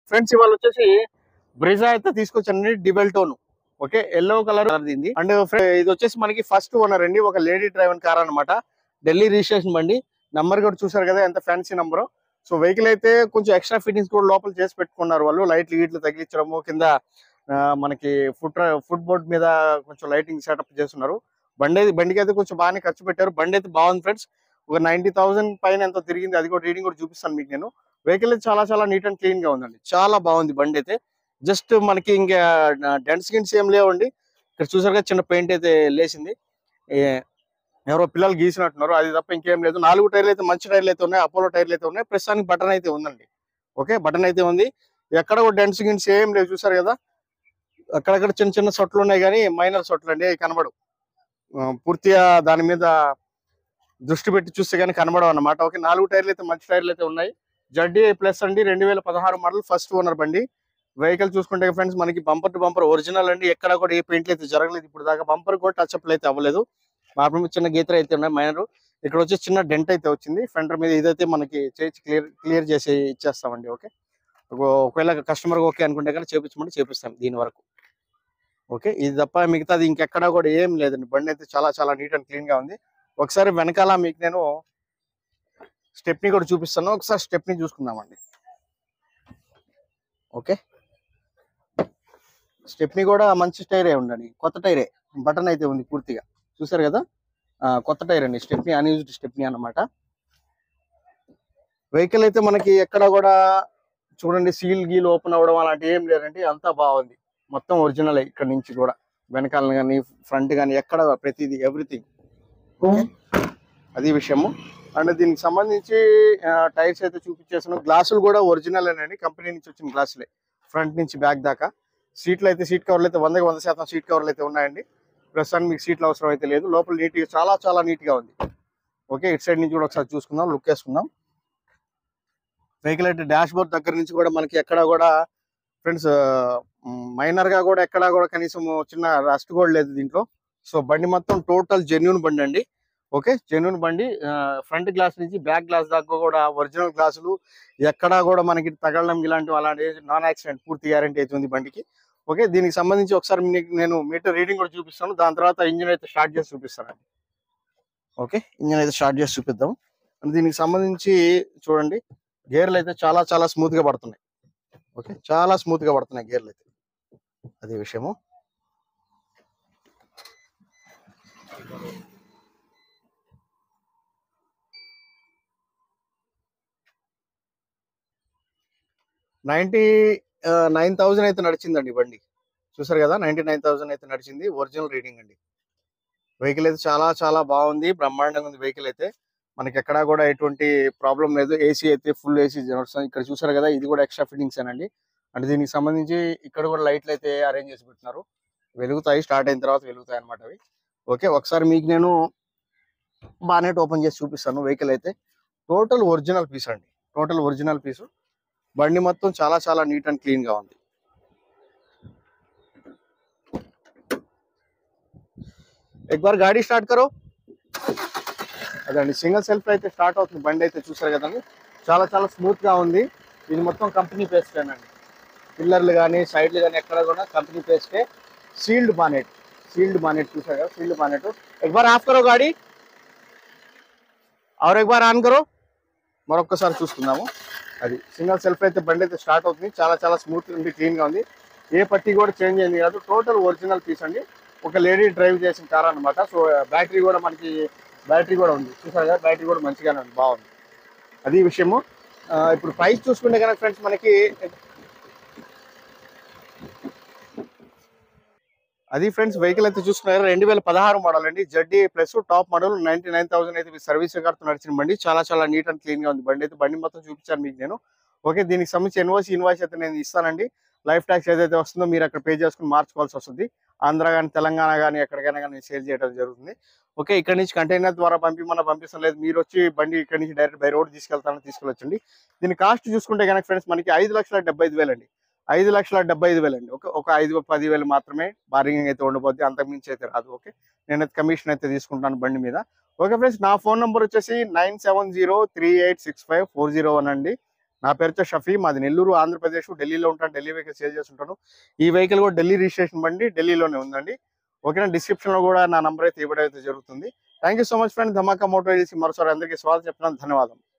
friends ఇవాళ వచ్చేసి Brezza అయితే తీసుకొచ్చానండి double tone okay yellow colour దీంది అండ్ ఇది వచ్చేసి మనకి ఫస్ట్ ఓనర్ అండి ఒక లేడీ డ్రైవర్ కార్ అన్నమాట ఢిల్లీ రిజిస్ట్రేషన్ బండి నంబర్ కూడా చూసారు కదా ఎంత ఫ్యాన్సీ నంబర్ సో వెహికల్ అయితే కొంచెం ఎక్స్ట్రా ఫిట్టింగ్స్ కూడా లోపల చేసి పెట్టుకున్నారు వాళ్ళు లైట్లు గీట్లు తగిలించడము కింద ఆ, మనకి ఫుట్ ఫుట్ బోర్డ్ మీద కొంచెం లైటింగ్ సెటప్ చేస్తున్నారు బండి అయితే బండికి అయితే కొంచెం బాగానే ఖర్చు పెట్టారు బండి అయితే బాగుంది ఫ్రెండ్స్ ఒక నైన్టీ థౌసండ్ పైన ఎంతో తిరిగింది అది కూడా రీడింగ్ కూడా చూపిస్తాను మీకు నేను వెహికల్ అయితే చాలా చాలా నీట్ అండ్ క్లీన్ గా ఉందండి చాలా బాగుంది బండి అయితే జస్ట్ మనకి ఇంకా డెంట్స్ గిన్స్ ఏం లేవండి ఇక్కడ చూసారుగా చిన్న పెయింట్ అయితే లేసింది ఏ- ఎవరో పిల్లలు గీసినట్టున్నారు అది తప్ప ఇంకేం లేదు నాలుగు టైర్లు అయితే మంచి టైర్లు అయితే ఉన్నాయి అపోలో టైర్లు అయితే ఉన్నాయి ప్రస్తుతానికి బటన్ అయితే ఉందండి ఓకే బటన్ అయితే ఉంది ఎక్కడ కూడా డెంట్స్ గిన్స్ ఏం లేవు చూసారు కదా అక్కడక్కడ చిన్న చిన్న సొట్లు ఉన్నాయి కానీ మైనర్ సొట్లు అండి అవి కనబడు ఆ, పూర్తిగా దాని మీద దృష్టి పెట్టి చూస్తే కానీ కనబడవు అన్నమాట ఓకే నాలుగు టైర్లు అయితే మంచి టైర్లు అయితే ఉన్నాయి జడ్డీ ప్లస్ అండి రెండు వేల పదహారు మోడల్ ఫస్ట్ ఓనర్ బండి వెహికల్ చూసుకుంటే ఫ్రెండ్స్ మనకి బంపర్ టు బంపర్ ఒరిజినల్ అండి ఎక్కడ కూడా ఏ పెయింట్లు అయితే జరగలేదు ఇప్పుడు దాకా బంపర్ కూడా టచ్ అప్ అయితే అవ్వలేదు మాత్రం చిన్న గీతలు అయితే ఉన్నాయి మైనర్ ఇక్కడ వచ్చి చిన్న డెంట్ అయితే వచ్చింది ఫ్రంట్ మీద ఇదైతే మనకి చేసి క్లియర్ క్లియర్ చేసి ఇచ్చేస్తామండి ఓకే ఒక- ఒకవేళ కస్టమర్ ఓకే అనుకుంటే కానీ చేపించమంటే చేపిస్తాం దీని వరకు ఓకే ఇది తప్ప మిగతాది ఇంకెక్కడా కూడా ఏం లేదండి బండి అయితే చాలా చాలా నీట్ అండ్ క్లీన్ గా ఉంది ఒకసారి వెనకాల మీకు నేను స్టెప్ని కూడా చూపిస్తాను ఒకసారి స్టెప్ని చూసుకుందామండి ఓకే స్టెప్ని కూడా మంచి టైరే ఉండండి కొత్త టైరే బటన్ అయితే ఉంది పూర్తిగా చూసారు కదా ఆ, కొత్త టైర్ అండి స్టెప్ని అన్యూజ్డ్ స్టెప్ని అన్నమాట వెహికల్ అయితే మనకి ఎక్కడ కూడా చూడండి సీల్ గీల్ ఓపెన్ అవ్వడం అలాంటి ఏం లేదండి అంతా బాగుంది మొత్తం ఒరిజినల్ ఇక్కడ నుంచి కూడా వెనకాల కానీ ఫ్రంట్ కానీ ఎక్కడ ప్రతిదీ ఎవ్రీథింగ్ అది విషయము అండ్ దీనికి సంబంధించి టైర్స్ అయితే చూపించేసాను గ్లాసులు కూడా ఒరిజినల్ అండి కంపెనీ నుంచి వచ్చిన గ్లాసులే ఫ్రంట్ నుంచి బ్యాక్ దాకా సీట్లు అయితే సీట్ కవర్లు అయితే వందకి వంద శాతం సీట్ కవర్లు అయితే ఉన్నాయండి ప్రస్తుతానికి మీకు సీట్లు అవసరం అయితే లేదు లోపల నీట్ గా చాలా చాలా నీట్ గా ఉంది ఓకే ఇటు సైడ్ నుంచి కూడా ఒకసారి చూసుకుందాం లుక్ వేసుకుందాం వెహికల్ అయితే డాష్ బోర్డ్ దగ్గర నుంచి కూడా మనకి ఎక్కడ కూడా ఫ్రెండ్స్ మైనర్ గా కూడా ఎక్కడా కూడా కనీసం చిన్న రస్ట్ కూడా లేదు దీంట్లో సో బండి మొత్తం టోటల్ జెన్యున్ బండి అండి ఓకే జెన్యున్ బండి ఫ్రంట్ గ్లాస్ నుంచి బ్యాక్ గ్లాస్ దాకా కూడా ఒరిజినల్ గ్లాసులు ఎక్కడా కూడా మనకి తగలడం ఇలాంటివి అలాంటి నాన్ యాక్సిడెంట్ పూర్తి గ్యారంటీ అయితే ఉంది బండికి ఓకే దీనికి సంబంధించి ఒకసారి మీకు నేను మీటర్ రీడింగ్ కూడా చూపిస్తాను దాని తర్వాత ఇంజిన్ అయితే స్టార్ట్ చేసి చూపిస్తానండి ఓకే ఇంజిన్ అయితే స్టార్ట్ చేసి చూపిద్దాం అండ్ దీనికి సంబంధించి చూడండి గేర్లు అయితే చాలా చాలా స్మూత్ గా పడుతున్నాయి ఓకే చాలా స్మూత్ గా పడుతున్నాయి గేర్లు అయితే అదే విషయము నైన్టీ నైన్ థౌజండ్ అయితే నడిచిందండి బండి చూసారు కదా నైన్టీ నైన్ థౌసండ్ అయితే నడిచింది ఒరిజినల్ రీడింగ్ అండి వెహికల్ అయితే చాలా చాలా బాగుంది బ్రహ్మాండంగా ఉంది వెహికల్ అయితే మనకి ఎక్కడా కూడా ఎటువంటి ప్రాబ్లం లేదు ఏసీ అయితే ఫుల్ ఏసీ ఇక్కడ చూసారు కదా ఇది కూడా ఎక్స్ట్రా ఫిట్టింగ్స్ అండి అంటే దీనికి సంబంధించి ఇక్కడ కూడా లైట్లు అయితే అరేంజ్ చేసి పెట్టినారు వెలుగుతాయి స్టార్ట్ అయిన తర్వాత వెలుగుతాయి అనమాట అవి ఓకే ఒకసారి మీకు నేను బానెట్ ఓపెన్ చేసి చూపిస్తాను వెహికల్ అయితే టోటల్ ఒరిజినల్ పీస్ అండి టోటల్ ఒరిజినల్ పీసు బండి మొత్తం చాలా చాలా నీట్ అండ్ క్లీన్ గా ఉంది एक बार गाड़ी स्टार्ट करो అదండి సింగిల్ సెల్ఫ్ అయితే స్టార్ట్ అవుతుంది బండి అయితే చూసారు కదండి చాలా చాలా స్మూత్ గా ఉంది ఇది మొత్తం కంపెనీ పేస్ట్ అండి పిల్లర్లు కానీ సైడ్లు కానీ ఎక్కడ కూడా కంపెనీ పేస్టే సీల్డ్ బానెట్ సీల్డ్ బానెట్ చూసారు కదా సీల్డ్ బానెట్ एक बार ఆఫ్ करो गाड़ी और एक बार ఆన్ करो మరొక్కసారి చూసుకుందాము అది సింగిల్ సెల్ఫ్ అయితే బండి అయితే స్టార్ట్ అవుతుంది చాలా చాలా స్మూత్ ఉంది క్లీన్ గా ఉంది ఏ పట్టి కూడా చేంజ్ అయింది కాదు టోటల్ ఒరిజినల్ పీస్ అండి ఒక లేడీ డ్రైవ్ చేసిన కార్ అనమాట సో బ్యాటరీ కూడా మనకి బ్యాటరీ కూడా ఉంది చూసారు కదా బ్యాటరీ కూడా మంచిగానే ఉంది బాగుంది అది విషయము ఆ, ఇప్పుడు ప్రైస్ చూసుకుంటే కనుక ఫ్రెండ్స్ మనకి అది ఫ్రెండ్స్ వెహికల్ అయితే చూసుకున్నారు రెండు వేల పదహారు మోడల్ అండి ZDI plus top model ninety nine thousand అయితే సర్వీస్ తో నడిచిన బండి చాలా చాలా నీట్ అండ్ క్లీన్ గా ఉంది బండి అయితే బండి మొత్తం చూపించాను మీకు నేను ఓకే దీనికి సంబంధించి ఎన్ఓసి ఇన్వాయిస్ అయితే నేను ఇస్తానండి లైఫ్ ట్యాక్స్ ఏదైతే వస్తుందో మీరు అక్కడ పే చేసుకుని మార్చుకోవాల్సి వస్తుంది ఆంధ్ర కానీ తెలంగాణ కానీ ఎక్కడికైనా కానీ సేల్ చేయడం జరుగుతుంది ఓకే ఇక్కడ నుంచి కంటైనర్ ద్వారా పంపిమన్నా పంపిస్తాం లేదు మీరు వచ్చి బండి ఇక్కడ నుంచి డైరెక్ట్ బై రోడ్ తీసుకెళ్తానని తీసుకెళ్ళొచ్చండి దీని కాస్ట్ చూసుకుంటే కనుక ఫ్రెండ్స్ మనకి ఐదు లక్షల డెబ్బై ఐదు వేలండి ఐదు లక్షల డెబ్బై ఐదు వేలండి ఒక ఒక ఐదు పది వేలు మాత్రమే బార్గింగ్ అయితే ఉండబోద్ది అంతకు మించి అయితే రాదు ఓకే నేనైతే కమిషన్ అయితే తీసుకుంటాను బండి మీద ఓకే ఫ్రెండ్స్ నా ఫోన్ నెంబర్ వచ్చేసి nine seven zero three eight six five four zero one అండి నా పేరు వచ్చే షఫీ మాది నెల్లూరు ఆంధ్రప్రదేశ్ ఢిల్లీలో ఉంటాను ఢిల్లీ వెహికల్ సేల్ చేస్తుంటాను ఈ వెహికల్ కూడా ఢిల్లీ రిజిస్ట్రేషన్ బండి ఢిల్లీలోనే ఉందండి ఓకేనా డిస్క్రిప్షన్ లో కూడా నా నంబర్ అయితే ఇవ్వడం అయితే జరుగుతుంది thank you so much friend Dhamaka motor agency మరోసారి అందరికీ స్వాగతం చెప్తున్నాను ధన్యవాదం